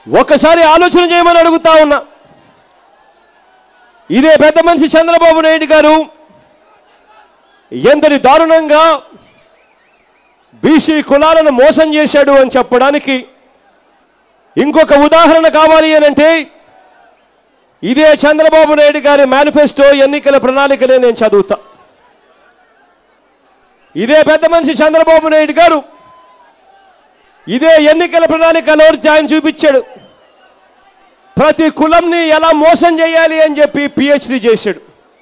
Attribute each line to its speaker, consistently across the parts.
Speaker 1: ఒక్కసారి ఆలోచన చేయమని అడుగుతా ఉన్నా ఇదే పెద్ద మనిషి చంద్రబాబు నాయుడు గారు ఎంతటి దారుణంగా బీసీ కులాలను మోసం చేశాడు అని చెప్పడానికి ఇంకొక ఉదాహరణ కావాలి అని అంటే ఇదే చంద్రబాబు నాయుడు గారి మేనిఫెస్టో ఎన్నికల ప్రణాళికలే నేను చదువుతా ఇదే పెద్ద మనిషి చంద్రబాబు నాయుడు గారు ఇదే ఎన్నికల ప్రణాళికలో ఆయన చూపించాడు ప్రతి కులంని ఎలా మోసం చేయాలి అని చెప్పి పిహెచ్డి చేశాడు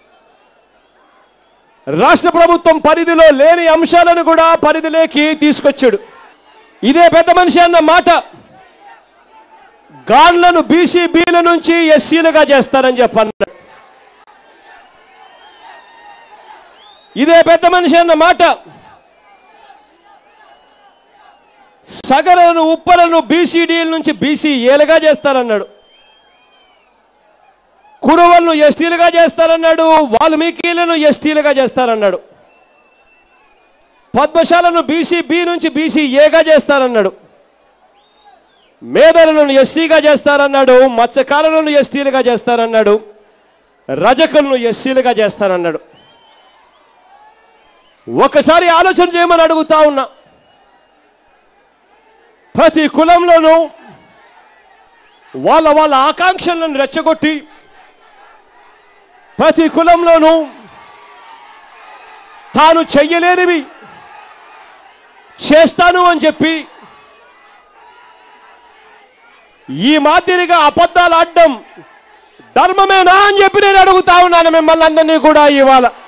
Speaker 1: రాష్ట్ర ప్రభుత్వం పరిధిలో లేని అంశాలను కూడా పరిధిలోకి తీసుకొచ్చాడు ఇదే పెద్ద మనిషి అన్న మాట గాన్లను బీసీ బీల నుంచి ఎస్సీలుగా చేస్తారని చెప్పన్నాడు ఇదే పెద్ద మనిషి అన్న మాట సగలను ఉప్పలను బీసీడీల నుంచి బీసీ ఏలుగా చేస్తారన్నాడు కురువలను ఎస్టీలుగా చేస్తారన్నాడు వాల్మీకిలను ఎస్టీలుగా చేస్తారన్నాడు పద్మశాలను బీసీ బి నుంచి బీసీ ఏగా చేస్తారన్నాడు మేధలను ఎస్సీగా చేస్తారన్నాడు మత్స్యకారులను ఎస్టీలుగా చేస్తారన్నాడు రజకులను ఎస్సీలుగా చేస్తారన్నాడు ఒకసారి ఆలోచన చేయమని అడుగుతా ఉన్నా ప్రతి కులంలోనూ వాళ్ళ వాళ్ళ ఆకాంక్షలను రెచ్చగొట్టి ప్రతి కులంలోనూ తాను చెయ్యలేనివి చేస్తాను అని చెప్పి ఈ మాదిరిగా అబద్ధాలు ఆడడం ధర్మమేనా అని చెప్పి నేను అడుగుతా ఉన్నాను మిమ్మల్ని అందరినీ కూడా ఇవాళ